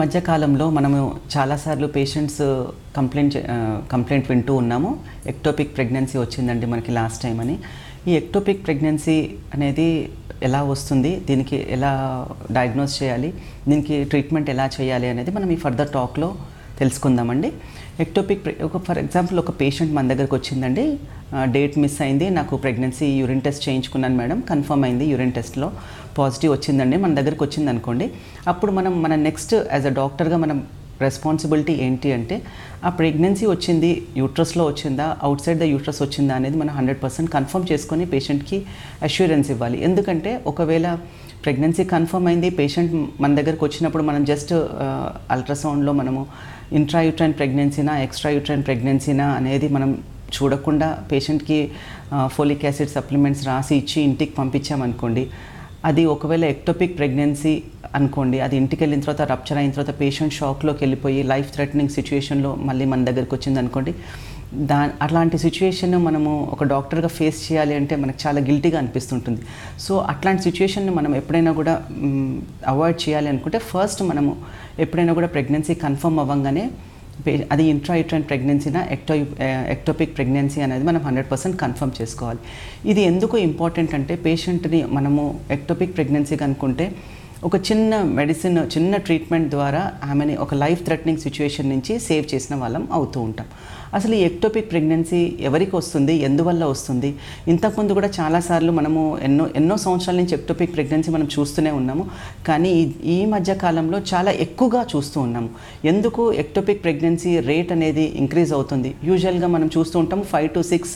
మధ్య కాలంలో మనము చాలాసార్లు పేషెంట్స్ కంప్లైంట్ చే- ఆ, కంప్లైంట్ వింటూ ఉన్నాము ఎక్టోపిక్ ప్రెగ్నెన్సీ వచ్చిందండి మనకి లాస్ట్ టైం అని ఈ ఎక్టోపిక్ ప్రెగ్నెన్సీ అనేది ఎలా వస్తుంది దీనికి ఎలా డయాగ్నోస్ చేయాలి దీనికి ట్రీట్మెంట్ ఎలా చేయాలి అనేది మనం ఈ ఫర్దర్ టాక్లో తెలుసుకుందామండి ఎక్టోపిక్ ప్రె- ఒక ఫర్ ఎగ్జాంపుల్ ఒక పేషెంట్ మన దగ్గరకు వచ్చిందండి డేట్ మిస్ అయింది నాకు ప్రెగ్నెన్సీ యూరిన్ టెస్ట్ చేయించుకున్నాను మేడం కన్ఫర్మ్ అయింది యూరిన్ టెస్ట్లో పాజిటివ్ వచ్చిందండి మన దగ్గరకు వచ్చింది అనుకోండి అప్పుడు మనం మన నెక్స్ట్ యాజ్ అ డాక్టర్గా మనం రెస్పాన్సిబిలిటీ ఏంటి అంటే ఆ ప్రెగ్నెన్సీ వచ్చింది యూట్రస్లో వచ్చిందా అవుట్ సైడ్ ద యూట్రస్ వచ్చిందా అనేది మనం హండ్రెడ్ పర్సెంట్ కన్ఫర్మ్ చేసుకొని పేషెంట్కి అష్యూరెన్స్ ఇవ్వాలి ఎందుకంటే ఒకవేళ ప్రెగ్నెన్సీ కన్ఫర్మ్ అయింది పేషెంట్ మన దగ్గరకు వచ్చినప్పుడు మనం జస్ట్ అల్ట్రాసౌండ్లో మనము ఇంట్రాయూట్రైన్ ప్రెగ్నెన్సీనా ఎక్స్ట్రా యూట్రైన్ ప్రెగ్నెన్సీనా అనేది మనం చూడకుండా పేషెంట్కి ఫోలిక్ యాసిడ్ సప్లిమెంట్స్ రాసి ఇచ్చి ఇంటికి పంపించామనుకోండి అది ఒకవేళ ఎక్టోపిక్ ప్రెగ్నెన్సీ అనుకోండి అది ఇంటికి వెళ్ళిన తర్వాత రప్చర్ అయిన తర్వాత పేషెంట్ షాక్లోకి వెళ్ళిపోయి లైఫ్ థ్రెటనింగ్ సిచ్యువేషన్లో మళ్ళీ మన దగ్గరికి వచ్చింది అనుకోండి దా అట్లాంటి సిచ్యువేషన్ మనము ఒక డాక్టర్గా ఫేస్ చేయాలి అంటే మనకు చాలా గిల్టీగా అనిపిస్తుంటుంది సో అట్లాంటి సిచ్యువేషన్ని మనం ఎప్పుడైనా కూడా అవాయిడ్ చేయాలి అనుకుంటే ఫస్ట్ మనము ఎప్పుడైనా కూడా ప్రెగ్నెన్సీ కన్ఫర్మ్ అవ్వగానే పే- అది ఇంట్రాయూట్రైన్ ప్రెగ్నెన్సీనా ఎక్టో ఎక్టోపిక్ ప్రెగ్నెన్సీ అనేది మనం హండ్రెడ్ పర్సెంట్ కన్ఫర్మ్ చేసుకోవాలి ఇది ఎందుకు ఇంపార్టెంట్ అంటే పేషెంట్ని మనము ఎక్టోపిక్ ప్రెగ్నెన్సీ కనుక్కుంటే ఒక చిన్న మెడిసిన్ చిన్న ట్రీట్మెంట్ ద్వారా ఆమెని ఒక లైఫ్ థ్రెటనింగ్ సిచ్యువేషన్ నుంచి సేవ్ చేసిన వాళ్ళం అవుతూ ఉంటాం అసలు ఈ ఎక్టోపిక్ ప్రెగ్నెన్సీ ఎవరికి వస్తుంది ఎందువల్ల వస్తుంది ఇంతకుముందు కూడా చాలాసార్లు మనము ఎన్నో ఎన్నో సంవత్సరాల నుంచి ఎక్టోపిక్ ప్రెగ్నెన్సీ మనం చూస్తూనే ఉన్నాము కానీ ఈ- ఈ మధ్య కాలంలో చాలా ఎక్కువగా చూస్తూ ఉన్నాము ఎందుకు ఎక్టోపిక్ ప్రెగ్నెన్సీ రేట్ అనేది ఇంక్రీజ్ అవుతుంది యూజువల్గా మనం చూస్తూ ఉంటాము five to six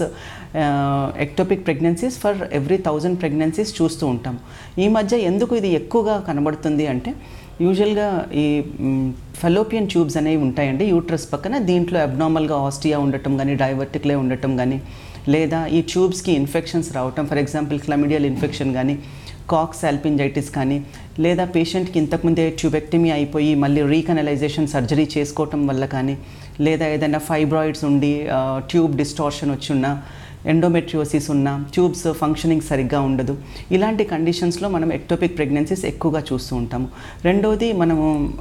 ectopic pregnancies for every thousand pregnancies చూస్తూ ఉంటాం ఈ మధ్య ఎందుకు ఇది ఎక్కువగా కనబడుతుంది అంటే యూజువల్గా ఈ ఫెలోపియన్ ట్యూబ్స్ అనేవి ఉంటాయండి యూట్రస్ పక్కన దీంట్లో అబ్నార్మల్గా ఆస్టియా ఉండటం కానీ డైవర్టిక్లే ఉండటం కానీ లేదా ఈ ట్యూబ్స్కి ఇన్ఫెక్షన్స్ రావటం ఫర్ ఎగ్జాంపుల్ క్లమిడియల్ ఇన్ఫెక్షన్ కానీ కాక్స్ ఆల్పింజైటిస్ కానీ లేదా పేషెంట్కి ఇంతకుముందే ట్యూబెక్టమీ అయిపోయి మళ్ళీ రీకనలైజేషన్ సర్జరీ చేసుకోవటం వల్ల కానీ లేదా ఏదైనా ఫైబ్రాయిడ్స్ ఉండి ట్యూబ్ డిస్టార్షన్ వచ్చి ఉన్నా ఎండోమెట్రియోసిస్ ఉన్న ట్యూబ్స్ ఫంక్షనింగ్ సరిగ్గా ఉండదు ఇలాంటి కండిషన్స్లో మనం ఎక్టోపిక్ ప్రెగ్నెన్సీస్ ఎక్కువగా చూస్తూ ఉంటాము రెండవది మనము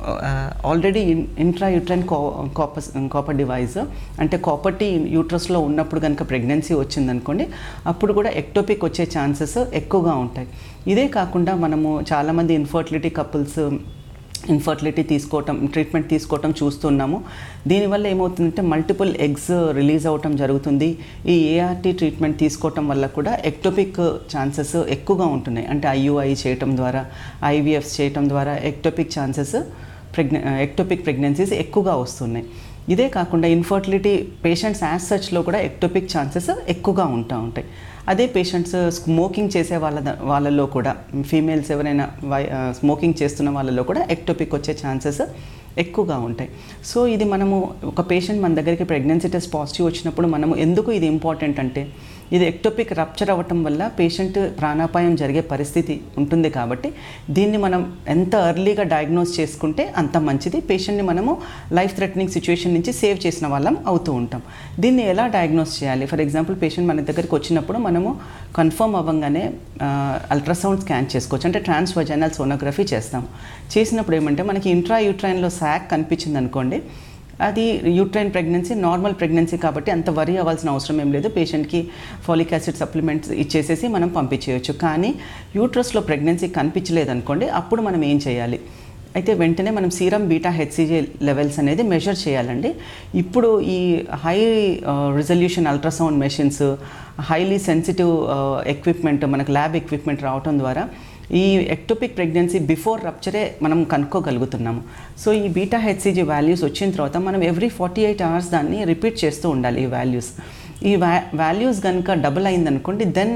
already intrauterine copper copper device అంటే కాపర్టీ యూట్రస్లో ఉన్నప్పుడు కనుక ప్రెగ్నెన్సీ వచ్చిందనుకోండి అప్పుడు కూడా ఎక్టోపిక్ వచ్చే ఛాన్సెస్ ఎక్కువగా ఉంటాయి ఇదే కాకుండా మనము చాలామంది ఇన్ఫర్టిలిటీ కపుల్స్ ఇన్ఫర్టిలిటీ తీసుకోవటం ట్రీట్మెంట్ తీసుకోవటం చూస్తున్నాము దీనివల్ల ఏమవుతుందంటే మల్టిపుల్ ఎగ్స్ రిలీజ్ అవ్వటం జరుగుతుంది ఈ ఏఆర్టీ ట్రీట్మెంట్ తీసుకోవటం వల్ల కూడా ఎక్టోపిక్ ఛాన్సెస్ ఎక్కువగా ఉంటున్నాయి అంటే ఐయుఐ చేయటం ద్వారా ఐవీఎఫ్స్ చేయటం ద్వారా ఎక్టోపిక్ ఛాన్సెస్ ప్రెగ్నె ఎక్టోపిక్ ప్రెగ్నెన్సీస్ ఎక్కువగా వస్తున్నాయి ఇదే కాకుండా ఇన్ఫర్టిలిటీ పేషెంట్స్ యాజ్ సచ్లో కూడా ఎక్టోపిక్ ఛాన్సెస్ ఎక్కువగా ఉంటా ఉంటాయి అదే పేషెంట్స్ స్మోకింగ్ చేసే వాళ్ళ ద- వాళ్ళలో కూడా ఫీమేల్స్ ఎవరైనా వై స్మోకింగ్ చేస్తున్న వాళ్ళలో కూడా ఎక్టోపిక్ వచ్చే ఛాన్సెస్ ఎక్కువగా ఉంటాయి సో ఇది మనము ఒక పేషెంట్ మన దగ్గరికి ప్రెగ్నెన్సీ టెస్ట్ పాజిటివ్ వచ్చినప్పుడు మనము ఎందుకు ఇది ఇంపార్టెంట్ అంటే ఇది ఎక్టోపిక్ రప్చర్ అవ్వటం వల్ల పేషెంట్ ప్రాణాపాయం జరిగే పరిస్థితి ఉంటుంది కాబట్టి దీన్ని మనం ఎంత ఎర్లీగా డయాగ్నోస్ చేసుకుంటే అంత మంచిది పేషెంట్ని మనము లైఫ్ థ్రెటనింగ్ సిచ్యువేషన్ నుంచి సేవ్ చేసిన వాళ్ళం అవుతూ ఉంటాం దీన్ని ఎలా డయాగ్నోస్ చేయాలి ఫర్ ఎగ్జాంపుల్ పేషెంట్ మన దగ్గరికి వచ్చినప్పుడు మనము కన్ఫర్మ్ అవ్వగానే అల్ట్రాసౌండ్ స్కాన్ చేసుకోవచ్చు అంటే ట్రాన్స్వజైనల్ సోనోగ్రఫీ చేస్తాం చేసినప్పుడు ఏమంటే మనకి ఇంట్రా యూట్రైన్లో శాక్ కనిపించింది అనుకోండి అది యూట్రైన్ ప్రెగ్నెన్సీ నార్మల్ ప్రెగ్నెన్సీ కాబట్టి అంత వరి అవ్వాల్సిన అవసరం ఏం లేదు పేషెంట్కి ఫాలిక్ యాసిడ్ సప్లిమెంట్స్ ఇచ్చేసేసి మనం పంపించేయచ్చు కానీ యూట్రస్లో ప్రెగ్నెన్సీ కనిపించలేదనుకోండి అప్పుడు మనం ఏం చేయాలి అయితే వెంటనే మనం సీరం బీటా హెచ్సిజే లెవెల్స్ అనేది మెజర్ చేయాలండి ఇప్పుడు ఈ high resolution ultrasound machines highly sensitive equipment మనకు ల్యాబ్ ఎక్విప్మెంట్ రావటం ద్వారా ఈ ఎక్టోపిక్ ప్రెగ్నెన్సీ బిఫోర్ రప్చరే మనం కనుక్కోగలుగుతున్నాము సో ఈ బీటా హెచ్సిజీ వాల్యూస్ వచ్చిన తర్వాత మనం ఎవ్రీ ఫార్టీ ఎయిట్ అవర్స్ దాన్ని రిపీట్ చేస్తూ ఉండాలి ఈ వాల్యూస్ ఈ వ్యా వాల్యూస్ కనుక డబుల్ అయిందనుకోండి దెన్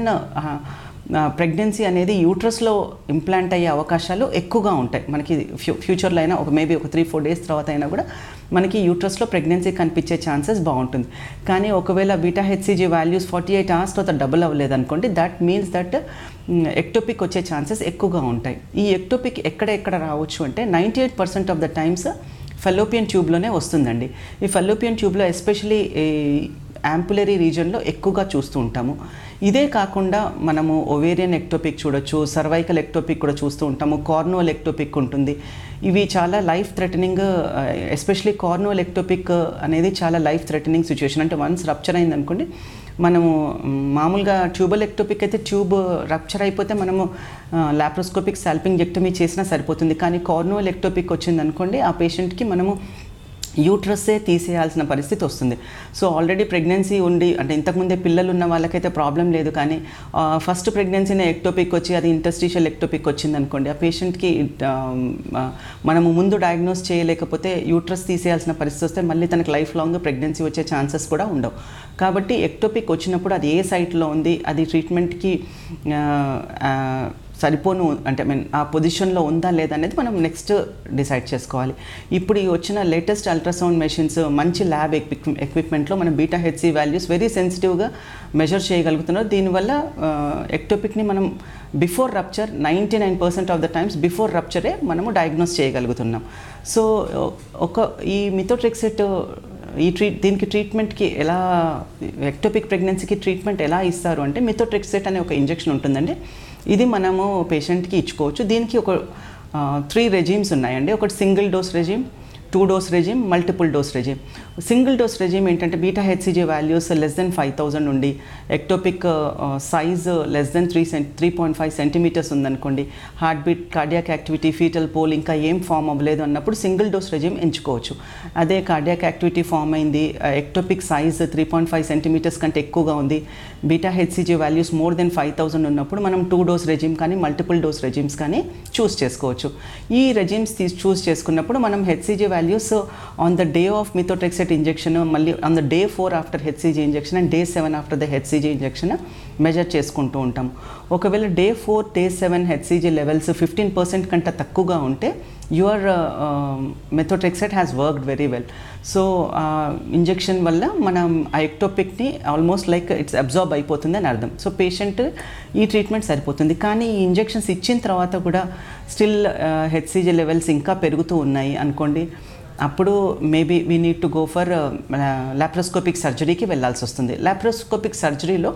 ప్రెగ్నెన్సీ అనేది యూట్రస్లో ఇంప్లాంట్ అయ్యే అవకాశాలు ఎక్కువగా ఉంటాయి మనకి ఫ్యూ ఫ్యూచర్లో అయినా ఒక మేబీ ఒక త్రీ ఫోర్ డేస్ తర్వాత అయినా కూడా మనకి యూట్రస్లో ప్రెగ్నెన్సీ కనిపించే ఛాన్సెస్ బాగుంటుంది కానీ ఒకవేళ beta HCG values forty eight hours తర్వాత డబుల్ అవ్వలేదు అనుకోండి దట్ మీన్స్ దట్ ఎక్టోపిక్ వచ్చే ఛాన్సెస్ ఎక్కువగా ఉంటాయి ఈ ఎక్టోపిక్ ఎక్కడ ఎక్కడ రావచ్చు అంటే ninety eight percent of the times fallopian ట్యూబ్లోనే వస్తుందండి ఈ ఫెలోపియన్ ట్యూబ్లో ఎస్పెషలీ యాంపులరీ రీజన్లో ఎక్కువగా చూస్తూ ఉంటాము ఇదే కాకుండా మనము ఒవేరియన్ ఎక్టోపిక్ చూడొచ్చు సర్వైకల్ ఎక్టోపిక్ కూడా చూస్తూ ఉంటాము కార్నోల్ ఎక్టోపిక్ ఉంటుంది ఇవి చాలా life threatening especially cornual ectopic అనేది చాలా లైఫ్ థ్రెటనింగ్ సిచ్యువేషన్ అంటే వన్స్ రప్చర్ అయింది అనుకోండి మనము మ్, మామూలుగా ట్యూబల్ ఎక్టోపిక్ అయితే ట్యూబ్ రప్చర్ అయిపోతే మనము లాప్రోస్కోపిక్ సాల్పింగ్ జెక్టమీ చేసినా సరిపోతుంది కానీ కార్నోల్ ఎక్టోపిక్ వచ్చింది అనుకోండి ఆ పేషెంట్కి మనము యూట్రస్సే తీసేయాల్సిన పరిస్థితి వస్తుంది సో ఆల్రెడీ ప్రెగ్నెన్సీ ఉండి అంటే ఇంతకుముందే పిల్లలు ఉన్న వాళ్ళకైతే ప్రాబ్లం లేదు కానీ ఫస్ట్ ప్రెగ్నెన్సీనే ఎక్టోపిక్ వచ్చి అది ఇంటస్టిషియల్ ఎక్టోపిక్ వచ్చింది అనుకోండి ఆ పేషెంట్కి మనము ముందు డయాగ్నోస్ చేయలేకపోతే యూట్రస్ తీసేయాల్సిన పరిస్థితి వస్తే మళ్ళీ తనకి లైఫ్ లాంగ్ ప్రెగ్నెన్సీ వచ్చే ఛాన్సెస్ కూడా ఉండవు కాబట్టి ఎక్టోపిక్ వచ్చినప్పుడు అది ఏ సైట్లో ఉంది అది ట్రీట్మెంట్కి సరిపోను అంటే ఐ మీన్ ఆ పొజిషన్లో ఉందా లేదా అనేది మనం నెక్స్ట్ డిసైడ్ చేసుకోవాలి ఇప్పుడు ఈ వచ్చిన లేటెస్ట్ అల్ట్రాసౌండ్ మెషిన్స్ మంచి ల్యాబ్ ఎక్విప్ ఎక్విప్మెంట్లో మనం బీటా హెచ్సి వాల్యూస్ వెరీ సెన్సిటివ్గా మెజర్ చేయగలుగుతున్నారు దీనివల్ల ఎక్టోపిక్ని మనం before rupture ninety nine percent of the times before రప్చరే మనము డయాగ్నోస్ చేయగలుగుతున్నాం సో ఒక ఈ మిథోట్రిక్సెట్ ఈ ట్రీట్ దీనికి ట్రీట్మెంట్కి ఎలా ఎక్టోపిక్ ప్రెగ్నెన్సీకి ట్రీట్మెంట్ ఎలా ఇస్తారు అంటే మిథోట్రిక్సెట్ అనే ఒక ఇంజెక్షన్ ఉంటుందండి ఇది మనము పేషెంట్కి ఇచ్చుకోవచ్చు దీనికి ఒక త్రీ రెజీమ్స్ ఉన్నాయండి ఒకటి single dose regime two dose regime multiple dose regime single dose regime ఏంటంటే beta HCG values less than five thousand ఉండి ectopic size less than three cent three point five centimetres ఉందనుకోండి heart beat cardiac activity fetal pole ఇంకా ఏం form అవ్వలేదు అన్నప్పుడు single dose regime ఎంచుకోవచ్చు అదే cardiac activity form అయింది ectopic size three point five centimetres కంటే ఎక్కువగా ఉంది beta HCG values more than five thousand ఉన్నప్పుడు మనం టూ డోస్ రెజీమ్ కానీ మల్టిపుల్ డోస్ రెజీమ్స్ కానీ చూస్ చేసుకోవచ్చు ఈ రెజీమ్స్ తీసి చూస్ చేసుకున్నప్పుడు మనం HCG values on the day of methotrexate injection మళ్ళీ on the day four after HCG injection and day seven after the HCG injection measure చేసుకుంటూ ఉంటాం ఒకవేళ day four day seven HCG levels fifteen percent కంటే తక్కువగా ఉంటే your methotrexate has worked very well so injection వల్ల మనం ఆ ఎక్టోపిక్ని ఆల్మోస్ట్ లైక్ ఇట్స్ అబ్జార్బ్ అయిపోతుంది అని అర్థం సో పేషెంట్ ఈ ట్రీట్మెంట్ సరిపోతుంది కానీ ఈ ఇంజెక్షన్స్ ఇచ్చిన తర్వాత కూడా స్టిల్ హెచ్సిజీ లెవెల్స్ ఇంకా పెరుగుతూ ఉన్నాయి అనుకోండి అప్పుడు maybe we need to go for laparoscopic సర్జరీకి వెళ్ళాల్సి వస్తుంది లాప్రోస్కోపిక్ సర్జరీలో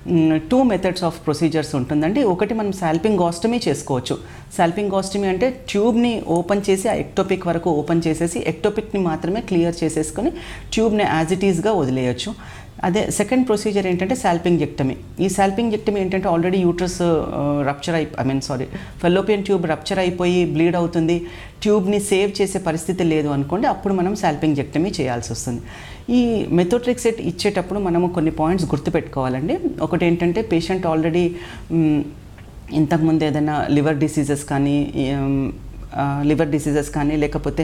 టూ మెథడ్స్ ఆఫ్ ప్రొసీజర్స్ ఉంటుందండి ఒకటి మనం సాల్పింగ్ గాస్టమీ చేసుకోవచ్చు సాల్పింగ్ గాస్టమీ అంటే ట్యూబ్ని ఓపెన్ చేసి ఆ ఎక్టోపిక్ వరకు ఓపెన్ చేసేసి ఎక్టోపిక్ని మాత్రమే క్లియర్ చేసేసుకొని ట్యూబ్ని యాజ్ ఇట్ ఈస్గా వదిలేయచ్చు అదే సెకండ్ ప్రొసీజర్ ఏంటంటే సాల్పింగ్ జెక్టమీ ఈ సాల్పింగ్ జెక్టమీ ఏంటంటే ఆల్రెడీ యూట్రస్ రప్చర్ అయి I mean sorry fallopian tube rupture అయిపోయి బ్లీడ్ అవుతుంది ట్యూబ్ని సేవ్ చేసే పరిస్థితి లేదు అనుకోండి అప్పుడు మనం సాల్పింగ్ జెక్టమీ చేయాల్సి వస్తుంది ఈ మెథోట్రిక్సెట్ ఇచ్చేటప్పుడు మనము కొన్ని పాయింట్స్ గుర్తుపెట్టుకోవాలండి ఒకటి ఏంటంటే పేషెంట్ ఆల్రెడీ ఇంతకుముందు ఏదైనా లివర్ డిసీజెస్ కానీ లివర్ డిసీజెస్ కానీ లేకపోతే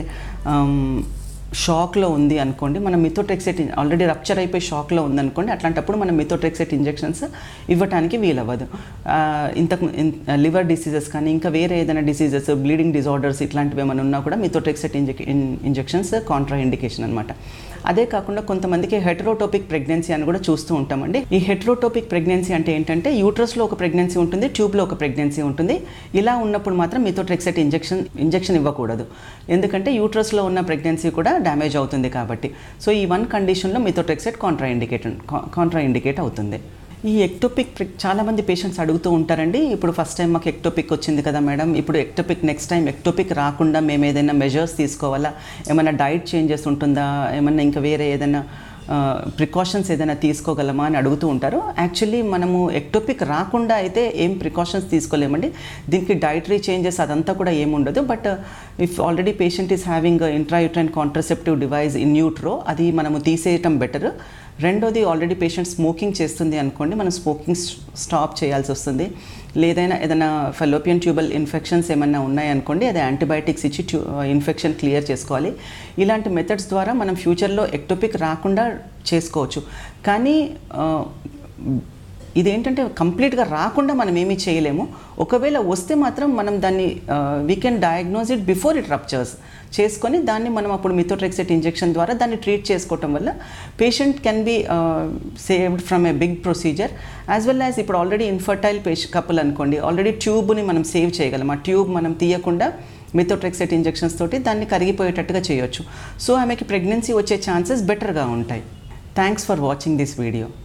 షాక్లో ఉంది అనుకోండి మనం మిథోట్రెక్సెట్ ఆల్రెడీ రప్చర్ అయిపోయి షాక్లో ఉందనుకోండి అట్లాంటప్పుడు మనం మిథోట్రెక్సెట్ ఇంజెక్షన్స్ ఇవ్వడానికి వీలవ్వదు ఇంతకు లివర్ డిసీజెస్ కానీ ఇంకా వేరే ఏదైనా డిసీజెస్ బ్లీడింగ్ డిజార్డర్స్ ఇట్లాంటివి ఏమైనా ఉన్నా కూడా methotrexate inject injections contraindication అనమాట అదే కాకుండా కొంతమందికి హెటరోటోపిక్ ప్రెగ్నెన్సీ అని కూడా చూస్తూ ఉంటామండి ఈ హెటరోటోపిక్ ప్రెగ్నెన్సీ అంటే ఏంటంటే యూట్రస్లో ఒక ప్రెగ్నెన్సీ ఉంటుంది ట్యూబ్లో ఒక ప్రెగ్నెన్సీ ఉంటుంది ఇలా ఉన్నప్పుడు మాత్రం మిథోట్రెక్సెట్ ఇంజెక్షన్ ఇంజెక్షన్ ఇవ్వకూడదు ఎందుకంటే యూట్రస్లో ఉన్న ప్రెగ్నెన్సీ కూడా డ్యామేజ్ అవుతుంది కాబట్టి సో ఈ వన్ కండిషన్లో methotrexate contraindicate contraindicate అవుతుంది ఈ ఎక్టోపిక్ చాలామంది పేషెంట్స్ అడుగుతూ ఉంటారండి ఇప్పుడు ఫస్ట్ టైం మాకు ఎక్టోపిక్ వచ్చింది కదా మేడం ఇప్పుడు ఎక్టోపిక్ నెక్స్ట్ టైం ఎక్టోపిక్ రాకుండా మేము ఏదైనా మెజర్స్ తీసుకోవాలా ఏమైనా డైట్ చేంజెస్ ఉంటుందా ఏమన్నా ఇంకా వేరే ఏదైనా ప్రికాషన్స్ ఏదైనా తీసుకోగలమా అని అడుగుతూ ఉంటారు యాక్చువల్లీ మనము ఎక్టోపిక్ రాకుండా అయితే ఏం ప్రికాషన్స్ తీసుకోలేమండి దీనికి డైటరీ చేంజెస్ అదంతా కూడా ఏముండదు but if already patient is having intrauterine contraceptive device in న్యూట్రో అది మనము తీసేయటం బెటర్ రెండోది ఆల్రెడీ పేషెంట్ స్మోకింగ్ చేస్తుంది అనుకోండి మనం స్మోకింగ్ స్టాప్ చేయాల్సి వస్తుంది లేదైనా ఏదైనా ఫెలోపియన్ ట్యూబల్ ఇన్ఫెక్షన్స్ ఏమైనా ఉన్నాయనుకోండి అది యాంటీబయాటిక్స్ ఇచ్చి ట్యూ ఇన్ఫెక్షన్ క్లియర్ చేసుకోవాలి ఇలాంటి మెథడ్స్ ద్వారా మనం ఫ్యూచర్లో ఎక్టోపిక్ రాకుండా చేసుకోవచ్చు కానీ ఇదేంటంటే కంప్లీట్గా రాకుండా మనం ఏమీ చేయలేము ఒకవేళ వస్తే మాత్రం మనం దాన్ని we can diagnose it before it ruptures చేసుకొని దాన్ని మనం అప్పుడు మిథోట్రెక్సెట్ ఇంజెక్షన్ ద్వారా దాన్ని ట్రీట్ చేసుకోవటం వల్ల patient can be saved from a big procedure as well as ఇప్పుడు ఆల్రెడీ ఇన్ఫర్టైల్ పేష కపుల్ అనుకోండి ఆల్రెడీ ట్యూబ్ని మనం సేవ్ చేయగలం ఆ ట్యూబ్ మనం తీయకుండా మిథోట్రెక్సెట్ ఇంజెక్షన్స్ తోటి దాన్ని కరిగిపోయేటట్టుగా చేయొచ్చు సో ఆమెకి ప్రెగ్నెన్సీ వచ్చే ఛాన్సెస్ బెటర్గా ఉంటాయి thanks for watching this video